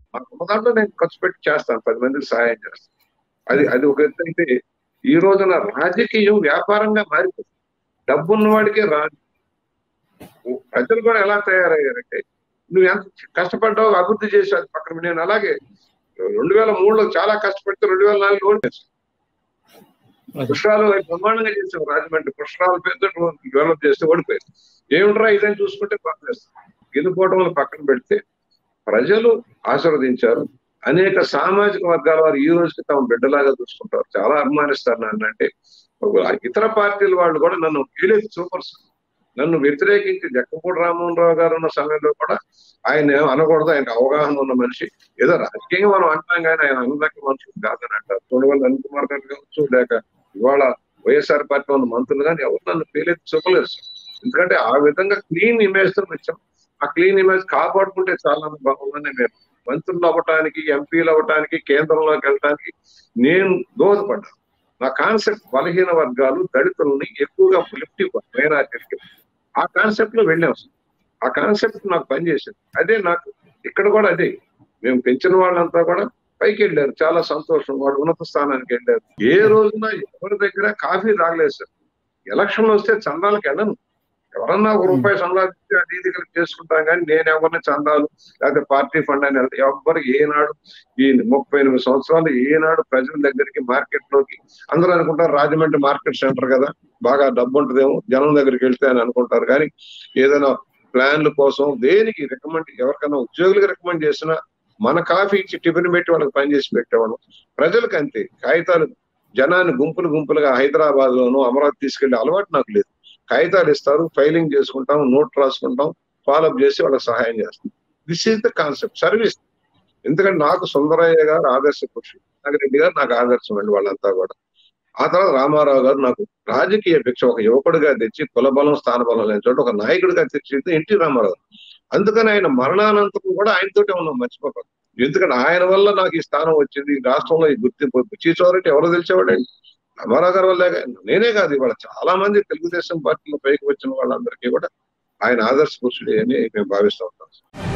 నాకు దాంట్లో నేను ఖర్చు పెట్టి చేస్తాను పది మందికి సహాయం చేస్తాను అది అది ఒక ఎత్తు అయితే ఈ రోజున రాజకీయం వ్యాపారంగా మారిపోతుంది డబ్బు ఉన్నవాడికే రాదు ప్రజలు కూడా ఎలా తయారయ్యారంటే నువ్వు ఎంత కష్టపడ్డావు అభివృద్ధి చేసావు అది పక్కన నేను అలాగే రెండు వేల మూడులో చాలా కష్టపడితే రెండు వేల నాలుగు ఓడిపోయాను పుష్పాలు బ్రహ్మాండంగా చేసాం రాజమండ్రి పుష్పాల పేరుతో డెవలప్ చేస్తే ఓడిపోయారు ఏమిట్రా ఇదని చూసుకుంటే కాంగ్రెస్ గెలుపోవడం పక్కన పెడితే ప్రజలు ఆశీర్వదించారు అనేక సామాజిక వర్గాల వారు ఈ రోజుకి తమ బిడ్డలాగా చూసుకుంటారు చాలా అభిమానిస్తారు నన్ను అంటే ఇతర పార్టీల వాళ్ళు కూడా నన్ను ఏలేదు సూపర్స్ నన్ను వ్యతిరేకించి జక్కపూడి రామ్మోహన్ రావు గారు ఉన్న సమయంలో కూడా ఆయన ఏం అనకూడదు ఆయన అవగాహన ఉన్న మనిషి ఏదో రాజకీయంగా మనం అంటాం కానీ ఆయన అందరికీ మనుషులు కాదని అంటారు తొడవల్లి అనిల్ కుమార్ గారు కావచ్చు లేక ఇవాళ వైఎస్ఆర్ పార్టీ ఉన్న మంత్రులు కానీ ఎవరు నన్ను పేలెత్తి చూపలేరు సార్. ఎందుకంటే ఆ విధంగా క్లీన్ ఇమేజ్ తో వచ్చాం ఆ క్లీన్ ఇమేజ్ కాపాడుకుంటే చాలా బాగుందని మేము మంత్రులు అవ్వటానికి ఎంపీలు అవ్వటానికి కేంద్రంలోకి వెళ్ళటానికి నేను దోహదపడ్డాను నా కాన్సెప్ట్ బలహీన వర్గాలు దళితులని ఎక్కువగా లిఫ్ట్ ఇవ్వాలి మైనార్టీలకి ఆ కాన్సెప్ట్ లో వెళ్ళాం సార్. ఆ కాన్సెప్ట్ నాకు పనిచేసింది అదే నాకు ఇక్కడ కూడా అదే మేము పెంచిన వాళ్ళంతా కూడా పైకి వెళ్ళారు చాలా సంతోషం వాడు ఉన్నత స్థానానికి వెళ్ళారు ఏ రోజున ఎవరి దగ్గర కాఫీ తాగలేదు సార్ ఎలక్షన్ వస్తే చందాలకు వెళ్ళను ఎవరన్నా ఒక రూపాయి సంపాదించి అది ఇది కలిపి చేసుకుంటాం కానీ నేను ఎవరిని చందాలు లేకపోతే పార్టీ ఫండ్ అని వెళ్తే ఎవ్వరు ఏనాడు ఈ ముప్పై ఎనిమిది సంవత్సరాలు ఏనాడు ప్రజల దగ్గరికి మార్కెట్ లోకి అందరూ అనుకుంటారు రాజమండ్రి మార్కెట్ సెంటర్ కదా బాగా డబ్బు ఉంటుందేమో జనం దగ్గరికి వెళ్తే అని అనుకుంటారు కానీ ఏదైనా ప్లాన్ల కోసం దేనికి రికమెండ్ ఎవరికైనా ఉద్యోగులకు రికమెండ్ చేసినా మన కాఫీ ఇచ్చి టిఫిన్ పెట్టి వాళ్ళకి పని చేసి పెట్టేవాళ్ళం ప్రజలకు అంతే కాగితాలు జనాన్ని గుంపులు గుంపులుగా హైదరాబాద్ లోను అమరావతి తీసుకెళ్లే అలవాటు నాకు లేదు కాగితాలు ఇస్తారు ఫైలింగ్ చేసుకుంటాం నోట్ రాసుకుంటాం ఫాలోఅప్ చేసి వాళ్ళకి సహాయం చేస్తాం this is the concept service ఎందుకంటే నాకు సుందరయ్య గారు ఆదర్శ పురుషుడు నాగరెడ్డి గారు నాకు ఆదర్శం అండి వాళ్ళంతా కూడా ఆ తర్వాత రామారావు గారు నాకు రాజకీయ భిక్ష ఒక యువకుడిగా తెచ్చి కులబలం స్థానబలం లేని చోట ఒక నాయకుడిగా తెచ్చింది ఎన్టీ రామారావు అందుకని ఆయన మరణానంతరం కూడా ఆయనతోటే ఉన్నాం మర్చిపోకూడదు ఎందుకంటే ఆయన వల్ల నాకు ఈ స్థానం వచ్చింది ఈ రాష్ట్రంలో ఈ గుర్తింపు చీచోరెడ్డి ఎవరో తెలిసేవాడండి రామారావు గారి వల్లే కాదు. నేనే కాదు ఇవాళ చాలా మంది తెలుగుదేశం పార్టీలో పైకి వచ్చిన వాళ్ళందరికీ కూడా ఆయన ఆదర్శ పురుషుడే అని మేము భావిస్తూ ఉంటాం